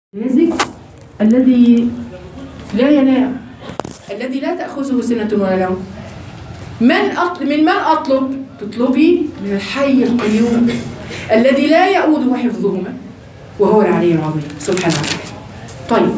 الرزق الذي لا ينام الذي لا تأخذه سنة ولا نوم من أطلب من من أطلب؟ تطلبي من الحي القيوم الذي لا يؤوده حفظهما وهو العلي العظيم سبحانه وتعالى طيب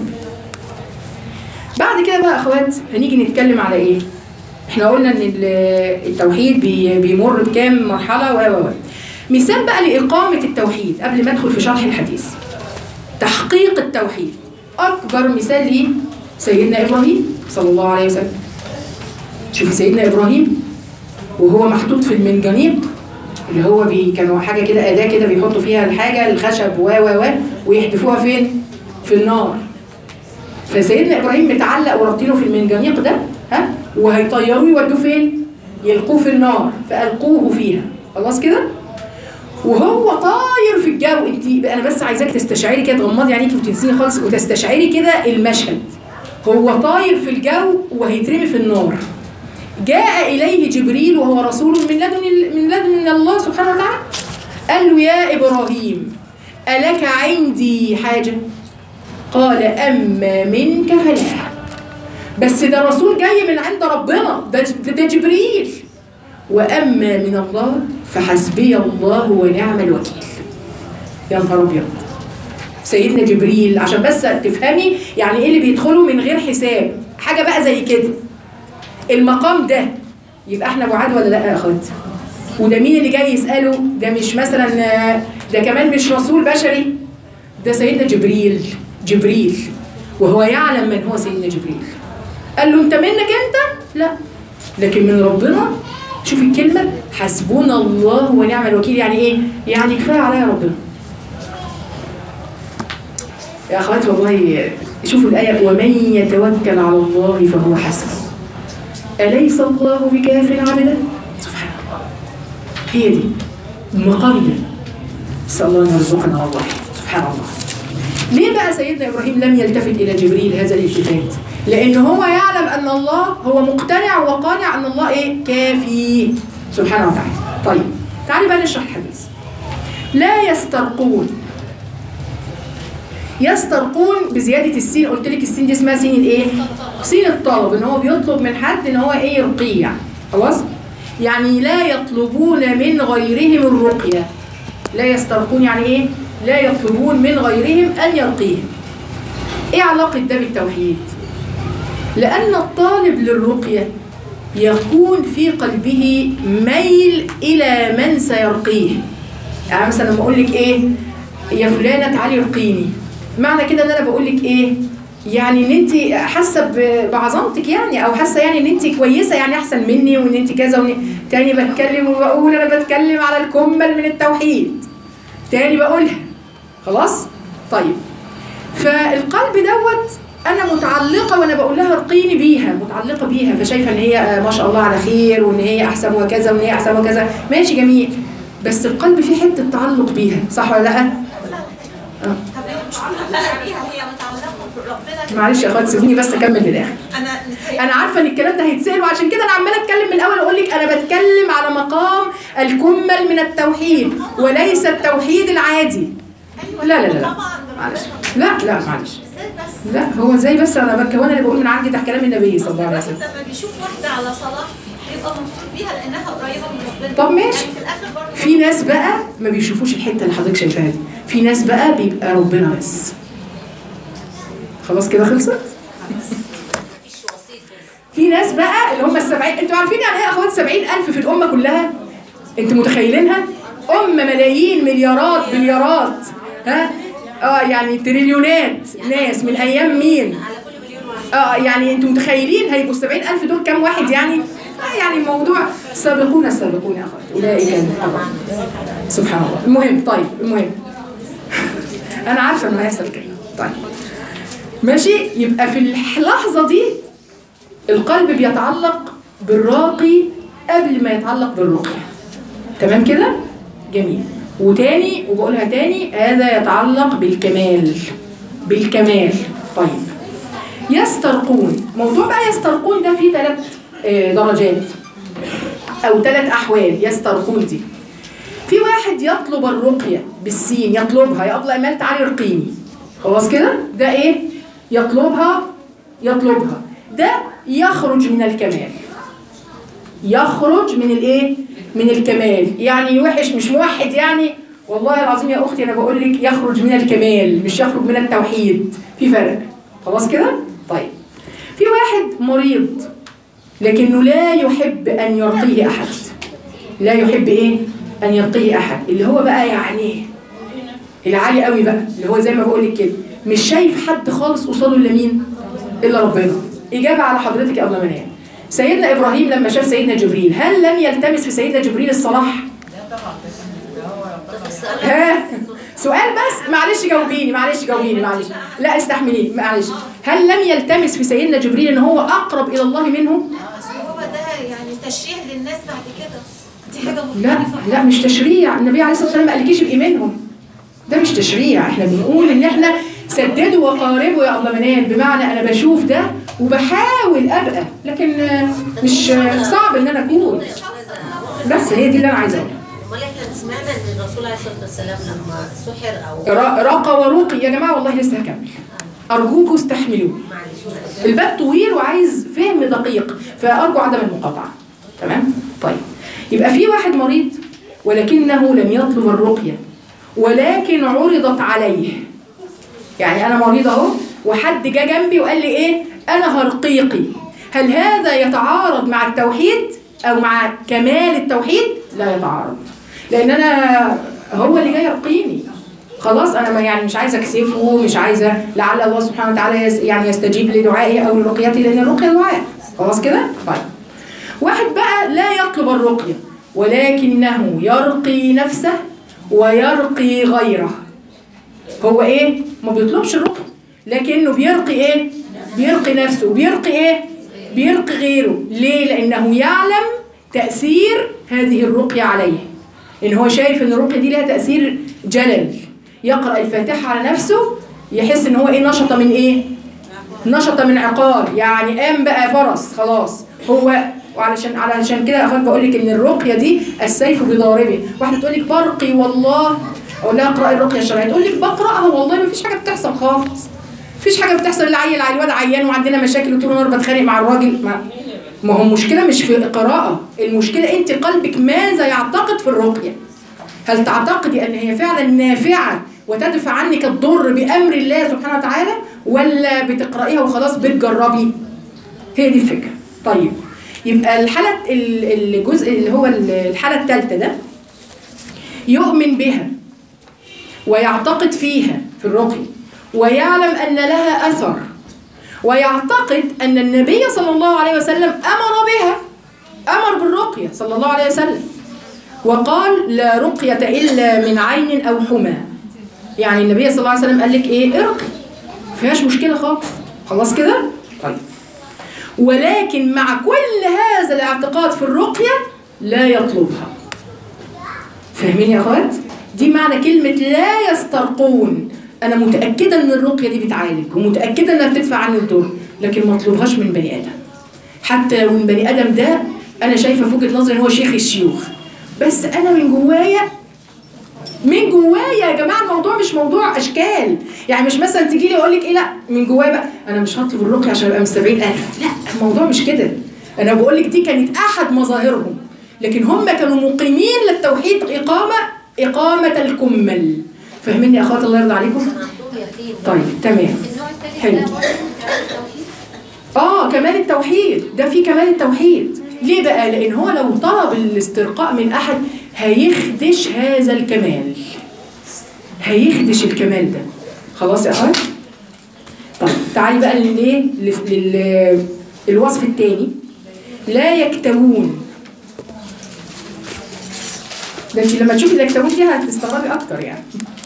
بعد كده بقى أخوات هنيجي نتكلم على إيه؟ احنا قلنا ان ال- التوحيد بي- بيمر بكام مرحله و و و مثال بقى لاقامه التوحيد قبل ما ادخل في شرح الحديث تحقيق التوحيد اكبر مثال ليه سيدنا ابراهيم صلى الله عليه وسلم شوفي سيدنا ابراهيم وهو محطوط في المنجنيق اللي هو بي كانوا حاجه كده اداه كده بيحطوا فيها الحاجه الخشب و و و ويحدفوها فين في النار فسيدنا ابراهيم متعلق ورابطينه في المنجنيق ده ها وهيطيروه يودوه فين؟ يلقوه في النار فالقوه فيها خلاص كده؟ وهو طاير في الجو انت انا بس عايزاك تستشعري كده تغمضي عينيكي وتنسيني خالص وتستشعري كده المشهد هو طاير في الجو وهيترمي في النار جاء اليه جبريل وهو رسول من لدن من لدن من الله سبحانه وتعالى قال له يا ابراهيم الك عندي حاجه قال اما منك فلا بس ده رسول جاي من عند ربنا ده ده, ده جبريل واما من الله فحسبي الله ونعم الوكيل يا نهار ابيض سيدنا جبريل عشان بس تفهمي يعني ايه اللي بيدخلوا من غير حساب حاجه بقى زي كده المقام ده يبقى احنا بعاد ولا لا يا اخوات وده مين اللي جاي يساله ده مش مثلا ده كمان مش رسول بشري ده سيدنا جبريل جبريل وهو يعلم من هو سيدنا جبريل قال له انت منك انت لا لكن من ربنا شوف الكلمة حسبنا الله ونعم الوكيل يعني ايه يعني كفاية عليا ربنا يا اخوات والله شوفوا الآية ومن يتوكل على الله فهو حسبه أليس الله بكاف عبده سبحان الله هي دي المقام ده نسأل الله أن يرزقنا والله سبحان الله ليه بقى سيدنا ابراهيم لم يلتفت الى جبريل هذا الالتفات؟ لان هو يعلم ان الله هو مقتنع وقانع ان الله ايه؟ كافي سبحانه وتعالى. طيب تعالي بقى نشرح الحديث. لا يسترقون يسترقون بزياده السين قلت لك السين دي اسمها سين الايه؟ سين الطلب ان هو بيطلب من حد ان هو ايه يرقيه يعني خلاص؟ يعني لا يطلبون من غيرهم الرقيه لا يسترقون يعني ايه؟ لا يطلبون من غيرهم أن يرقيهم إيه علاقة ده بالتوحيد؟ لأن الطالب للرقية يكون في قلبه ميل إلى من سيرقيه يعني مثلا لما أقول لك إيه يا فلانة تعالي ارقيني معنى كده إن أنا بقول لك إيه يعني ان انت حاسه ب- بعظمتك يعني او حاسه يعني ان انت كويسه يعني احسن مني وان انت كذا وان تاني بتكلم وبقول انا بتكلم على الكمل من التوحيد تاني بقولها خلاص طيب فالقلب دوت انا متعلقه وانا بقول لها ارقيني بيها متعلقه بيها فشايفه ان هي آه، ما شاء الله على خير وان هي احسن وكذا وان هي احسن وكذا ماشي جميل بس القلب فيه حته تعلق بيها صح ولا لا طب هي مش متعلقه بيها هي متعلقه بربنا معلش يا اخوات سيبوني بس اكمل للاخر انا انا عارفه ان الكلام ده هيتسال وعشان كده انا عماله اتكلم من الاول اقول لك انا بتكلم على مقام الكمل من التوحيد وليس التوحيد العادي ايوه لا لا لا لا طبعا معلش لا لا معلش ازاي بس لا هو ازاي بس انا بك وانا اللي بقول من عندي تحت كلام النبي صلى الله عليه الواحد وسلم لما بيشوف واحده على صلاه بيبقى مبسوط بيها لانها قريبه من ربنا طب ماشي. يعني في الاخر برضه في ناس بقى ما بيشوفوش الحته اللي حضرتك شايفاها دي في ناس بقى بيبقى ربنا بس خلاص كده خلصت في ناس بقى اللي هم السبعين انتوا عارفين يعني ايه يا اخوات سبعين الف في الامه كلها انتوا متخيلينها ام ملايين مليارات بليارات ها اه يعني تريليونات ناس من ايام مين اه يعني انتوا متخيلين هيبقوا 70000 دول كام واحد يعني؟ آه يعني الموضوع سابقون السابقون يا اخوات اولئك المقربون سبحان الله المهم طيب المهم انا عارفه انه هيحصل كده طيب ماشي يبقى في اللحظه دي القلب بيتعلق بالراقي قبل ما يتعلق بالرقيه تمام كده جميل وتاني وبقولها تاني هذا يتعلق بالكمال بالكمال طيب يسترقون موضوع بقى يسترقون ده فيه ثلاث درجات او ثلاث احوال يسترقون دي في واحد يطلب الرقيه بالسين يطلبها يا ابله ايمان تعالي ارقيني خلاص كده ده ايه يطلبها يطلبها ده يخرج من الكمال يخرج من الايه من الكمال يعني وحش مش موحد يعني والله العظيم يا اختي انا بقول لك يخرج من الكمال مش يخرج من التوحيد في فرق خلاص كده طيب في واحد مريض لكنه لا يحب ان يرقيه احد لا يحب ايه ان يرقيه احد اللي هو بقى يعني العالي قوي بقى اللي هو زي ما بقول لك كده مش شايف حد خالص قصاده الا مين الا ربنا اجابه على حضرتك قبل ما انام سيدنا ابراهيم لما شاف سيدنا جبريل هل لم يلتمس في سيدنا جبريل الصلاح ها سؤال بس معلش جاوبيني معلش جاوبيني معلش لا استحمليني معلش هل لم يلتمس في سيدنا جبريل ان هو اقرب الى الله منه بس هو ده يعني تشريع للناس بعد كده دي حاجه لا مختلفه لا مش تشريع النبي عليه الصلاه والسلام ما قالكيش ابقي منهم ده مش تشريع احنا بنقول ان احنا سددوا وقاربوا يا الله منال بمعنى انا بشوف ده وبحاول ابقى لكن آه، مش آه، صعب ان انا اكون بس هي دي اللي انا عايزه اقولها امال احنا سمعنا ان الرسول عليه الصلاه والسلام لما سحر او را- رقى ورقي يا جماعه والله لسه هكمل ارجوكوا استحملوني معلش الباب طويل وعايز فهم دقيق فارجو عدم المقاطعه تمام طيب يبقى في واحد مريض ولكنه لم يطلب الرقيه ولكن عرضت عليه يعني انا مريض اهو وحد جه جنبي وقال لي ايه انا هرقيقي هل هذا يتعارض مع التوحيد او مع كمال التوحيد لا يتعارض لان انا هو اللي جاي يرقيني خلاص انا ما يعني مش عايزه اكسفه مش عايزه لعل الله سبحانه وتعالى يس يعني يستجيب لدعائي او لرقيتي لان الرقيه دعاء خلاص كده طيب واحد بقى لا يطلب الرقيه ولكنه يرقي نفسه ويرقي غيره هو ايه ما بيطلبش الرقيه لكنه بيرقي ايه بيرقي نفسه وبيرقي ايه بيرقي غيره ليه لانه يعلم تاثير هذه الرقيه عليه ان هو شايف ان الرقيه دي لها تاثير جلل يقرا الفاتحه على نفسه يحس ان هو ايه نشط من ايه نشط من عقار يعني قام بقى فرس خلاص هو وعلشان علشان كده اخوات بقول لك ان الرقيه دي السيف بضاربه واحده تقول لك برقي والله اقول لها اقراي الرقيه الشرعيه تقول لك بقراها والله ما فيش حاجه بتحصل خالص مفيش حاجه بتحصل الا عيل الواد عيان وعندنا مشاكل وطول النهار بتخانق مع الراجل ما ما هو المشكله مش في القراءه المشكله انت قلبك ماذا يعتقد في الرقيه هل تعتقدي ان هي فعلا نافعه وتدفع عنك الضر بامر الله سبحانه وتعالى ولا بتقرايها وخلاص بتجربي هي دي الفكره طيب يبقى الحاله ال- الجزء اللي هو ال- الحاله الثالثه ده يؤمن بها ويعتقد فيها في الرقي ويعلم ان لها اثر ويعتقد ان النبي صلى الله عليه وسلم امر بها امر بالرقيه صلى الله عليه وسلم وقال لا رقية إلا من عين أو حمى يعني النبي صلى الله عليه وسلم قال لك إيه ارقي فيهاش مشكلة خالص خلاص كده طيب ولكن مع كل هذا الاعتقاد في الرقية لا يطلبها فاهمين يا أخوات دي معنى كلمة لا يسترقون أنا متأكدة إن الرقية دي بتعالج ومتأكدة إنها بتدفع عني الضر لكن ما اطلبهاش من بني آدم حتى لو البني آدم ده أنا شايفة في وجهة نظري إن هو شيخ الشيوخ بس انا من جوايا من جوايا يا جماعه الموضوع مش موضوع اشكال يعني مش مثلا تيجي لي اقول لك ايه لا من جوايا بقى انا مش هطلب الرقيه عشان ابقى من 70000 لا الموضوع مش كده انا بقول لك دي كانت احد مظاهرهم لكن هم كانوا مقيمين للتوحيد اقامه اقامه الكمل فاهميني يا اخوات الله يرضى عليكم عندهم يقين طيب تمام النوع الثالث حلو. ده برضه من التوحيد اه كمال التوحيد ده في كمال التوحيد ليه بقى لان هو لو طلب الاسترقاء من احد هيخدش هذا الكمال هيخدش الكمال ده خلاص يا اخوان طيب تعالي بقى للايه لل- لل- الوصف الثاني لا يكتوون ده انت لما تشوفي اليكتوون دي هتستغربي اكتر يعني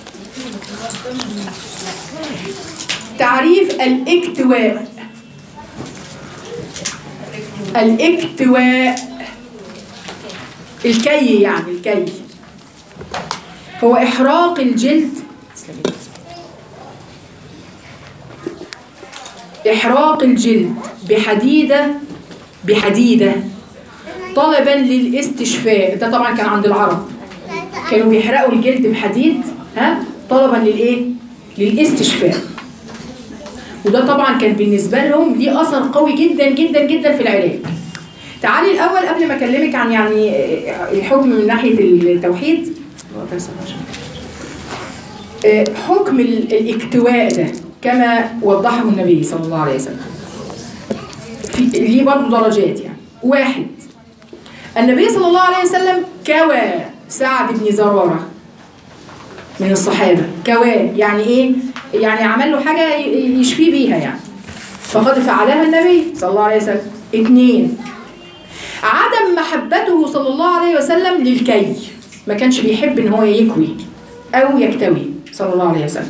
تعريف الاكتواء الاكتواء الكي يعني الكي هو إحراق الجلد إحراق الجلد بحديدة بحديدة طلبا للاستشفاء ده طبعا كان عند العرب كانوا بيحرقوا الجلد بحديد ها طلبا للايه للاستشفاء وده طبعا كان بالنسبه لهم ليه اثر قوي جدا جدا جدا في العلاج تعالي الاول قبل ما اكلمك عن يعني الحكم من ناحيه التوحيد آه، حكم ال- الاكتواء ده كما وضحه النبي صلى الله عليه وسلم في ليه برضه درجات يعني واحد النبي صلى الله عليه وسلم كوى سعد بن زرارة من الصحابة كواه يعني ايه يعني عمل له حاجة ي- يشفيه بيها يعني فقد فعلها النبي صلى الله عليه وسلم اثنين عدم محبته صلى الله عليه وسلم للكي ما كانش بيحب ان هو يكوي او يكتوي صلى الله عليه وسلم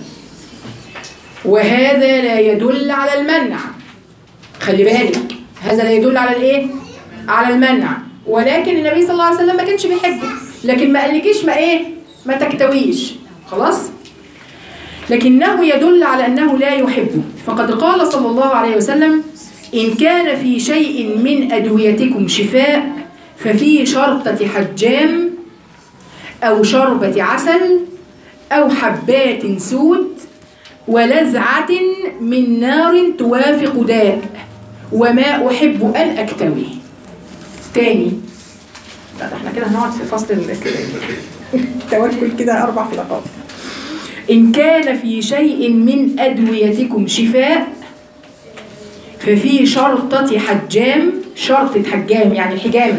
وهذا لا يدل على المنع خلي بالك هذا لا يدل على الايه على المنع ولكن النبي صلى الله عليه وسلم ما كانش بيحبه لكن ما قالكيش ما ايه ما تكتويش خلاص لكنه يدل على انه لا يحبه فقد قال صلى الله عليه وسلم ان كان في شيء من ادويتكم شفاء ففي شرطه حجام او شربه عسل او حبات سود ولذعة من نار توافق داء وما أحب أن أكتوي تاني لا ده احنا كده هنقعد في فصل ال- التوكل كده أربع حلقات إن كان في شيء من أدويتكم شفاء ففي شرطة حجام شرطة حجام يعني الحجامة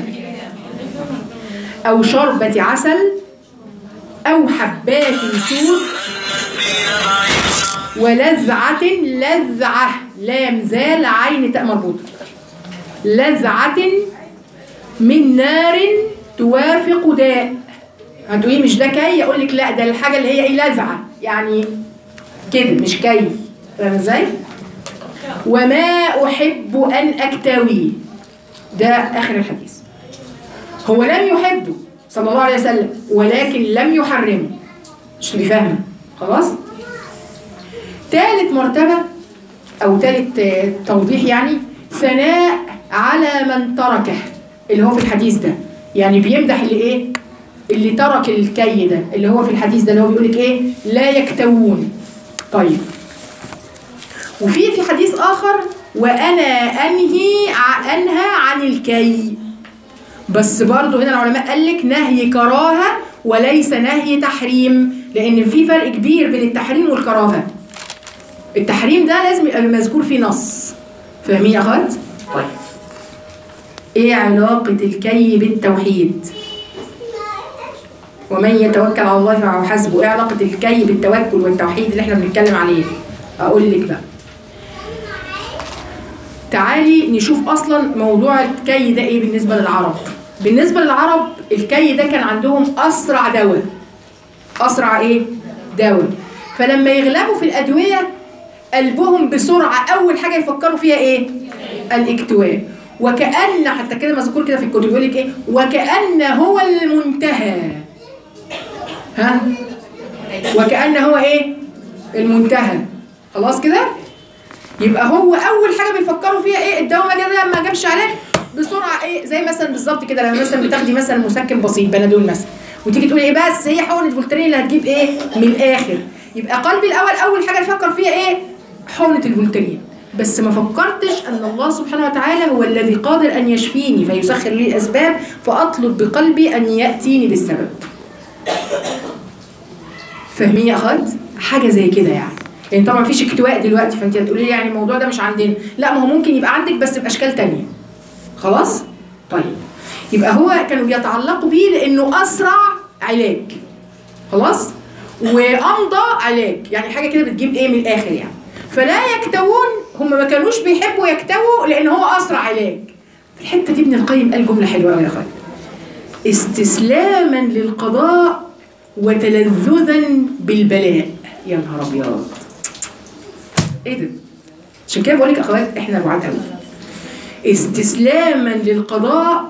أو شربة عسل أو حبات سود ولذعة لذعة لام زال عين تاء مربوطة لذعة من نار توافق داء هتقولي مش ده كي اقول لك لا ده الحاجه اللي هي ايه لذعه يعني كده مش كي فاهم ازاي وما احب ان اكتوي ده اخر الحديث هو لم يحبه صلى الله عليه وسلم ولكن لم يحرمه مش تبقي فاهمه خلاص ثالث مرتبة أو ثالث آه، توضيح يعني ثناء على من تركه اللي هو في الحديث ده يعني بيمدح اللي إيه اللي ترك الكي ده اللي هو في الحديث ده اللي هو بيقول لك إيه لا يكتوون طيب وفي في حديث آخر وأنا أنهي ع- أنهى عن الكي بس برضه هنا العلماء قال لك نهي كراهة وليس نهي تحريم لأن في فرق كبير بين التحريم والكراهة التحريم ده لازم يبقى مذكور فيه نص فاهمين يا اخوات؟ طيب ايه علاقة الكي بالتوحيد؟ ومن يتوكل على الله فهو حسبه، ايه علاقة الكي بالتوكل والتوحيد اللي احنا بنتكلم عليه؟ اقول لك بقى. تعالي نشوف اصلا موضوع الكي ده ايه بالنسبة للعرب. بالنسبة للعرب الكي ده كان عندهم اسرع دواء. اسرع ايه؟ دواء. فلما يغلبوا في الادويه قلبهم بسرعه اول حاجه يفكروا فيها ايه؟ الاكتواء وكأن حتى كده مذكور كده في الكتب يقول لك ايه؟ وكأن هو المنتهى ها؟ وكأن هو ايه؟ المنتهى خلاص كده؟ يبقى هو اول حاجه بيفكروا فيها ايه؟ الدواء ما جاب ما جابش عليه بسرعه ايه زي مثلا بالظبط كده لما مثلا بتاخدي مثلا مسكن بسيط بنادول مثلا وتيجي تقولي ايه بس هي حقنه فولترين اللي هتجيب ايه من الاخر يبقى قلبي الاول اول حاجه يفكر فيها ايه حقنه الفولترين بس ما فكرتش ان الله سبحانه وتعالى هو الذي قادر ان يشفيني فيسخر لي الاسباب فاطلب بقلبي ان ياتيني بالسبب فاهمين يا اخوات حاجه زي كده يعني يعني طبعا مفيش اكتواء دلوقتي فانت هتقولي لي يعني الموضوع ده مش عندنا لا ما هو ممكن يبقى عندك بس باشكال تانية خلاص طيب يبقى هو كانوا بيتعلقوا بيه لانه اسرع علاج خلاص وامضى علاج يعني حاجه كده بتجيب ايه من الاخر يعني فلا يكتوون هم ما كانوش بيحبوا يكتووا لان هو اسرع علاج في الحته دي ابن القيم قال جمله حلوه قوي يا اخويا استسلاما للقضاء وتلذذا بالبلاء يا نهار ابيض ايه ده عشان كده بقول لك اخوات احنا بعاد قوي استسلاما للقضاء